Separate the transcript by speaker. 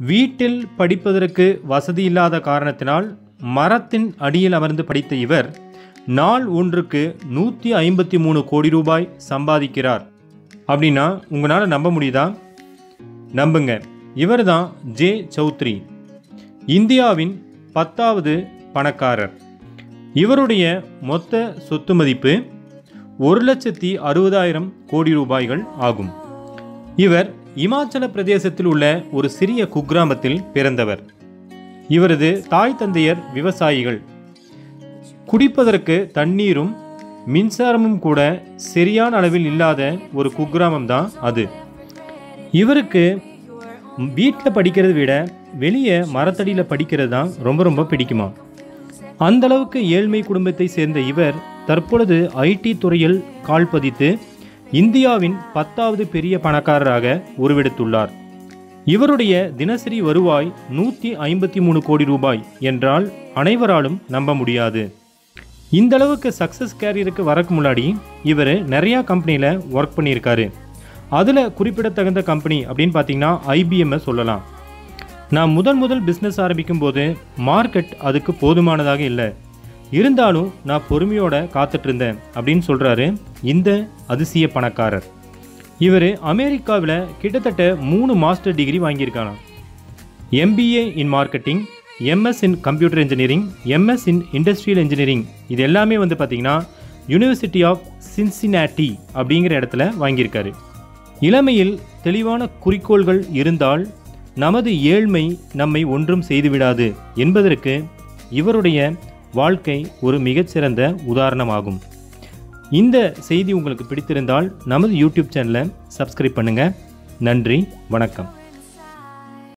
Speaker 1: வீட்டில் படிப்பதற்கு வசதி இல்லாத காரணத்தினால் மரத்தின் அடியில் அமர்ந்து படித்த இவர் நாள் ஒன்றுக்கு நூற்றி ஐம்பத்தி மூணு கோடி ரூபாய் சம்பாதிக்கிறார் அப்படின்னா உங்களால் நம்ப முடியுதா நம்புங்க இவர் தான் ஜே சௌத்ரி இந்தியாவின் பத்தாவது பணக்காரர் இவருடைய மொத்த சொத்து மதிப்பு ஒரு லட்சத்தி அறுபதாயிரம் கோடி ரூபாய்கள் ஆகும் இவர் இமாச்சல பிரதேசத்தில் உள்ள ஒரு சிறிய குக்கிராமத்தில் பிறந்தவர் இவரது தாய் தந்தையர் விவசாயிகள் குடிப்பதற்கு தண்ணீரும் மின்சாரமும் கூட சரியான அளவில் இல்லாத ஒரு குக்கிராமம் தான் அது இவருக்கு வீட்டில் படிக்கிறதை விட வெளியே மரத்தடியில் படிக்கிறது தான் ரொம்ப ரொம்ப பிடிக்குமா அந்த அளவுக்கு ஏழ்மை குடும்பத்தை சேர்ந்த இவர் தற்பொழுது ஐடி துறையில் கால் பதித்து இந்தியாவின் பத்தாவது பெரிய பணக்காரராக உருவெடுத்துள்ளார் இவருடைய தினசரி வருவாய் நூற்றி ஐம்பத்தி மூணு கோடி ரூபாய் என்றால் அனைவராலும் நம்ப முடியாது இந்த அளவுக்கு சக்ஸஸ் கேரியருக்கு வரக்கு முன்னாடி இவர் நிறையா கம்பெனியில் ஒர்க் பண்ணியிருக்காரு அதில் குறிப்பிடத்தகுந்த கம்பெனி அப்படின்னு பார்த்தீங்கன்னா ஐபிஎம்மை சொல்லலாம் நான் முதல் முதல் பிஸ்னஸ் ஆரம்பிக்கும் போது மார்க்கெட் அதுக்கு போதுமானதாக இல்லை இருந்தாலும் நான் பொறுமையோட காத்துட்டு இருந்தேன் அப்படின்னு சொல்கிறாரு இந்த அதிசய பணக்காரர் இவர் அமெரிக்காவில் கிட்டத்தட்ட மூணு மாஸ்டர் டிகிரி வாங்கியிருக்காராம் MBA in marketing MS in computer engineering MS in industrial engineering இது எல்லாமே வந்து பார்த்திங்கன்னா யூனிவர்சிட்டி ஆஃப் சின்சினாட்டி அப்படிங்கிற இடத்துல வாங்கியிருக்காரு இளமையில் தெளிவான குறிக்கோள்கள் இருந்தால் நமது ஏழ்மை நம்மை ஒன்றும் செய்துவிடாது என்பதற்கு இவருடைய வாழ்க்கை ஒரு மிகச்சிறந்த உதாரணமாகும் இந்த செய்தி உங்களுக்கு பிடித்திருந்தால் நமது யூடியூப் சேனலை சப்ஸ்கிரைப் பண்ணுங்கள் நன்றி வணக்கம்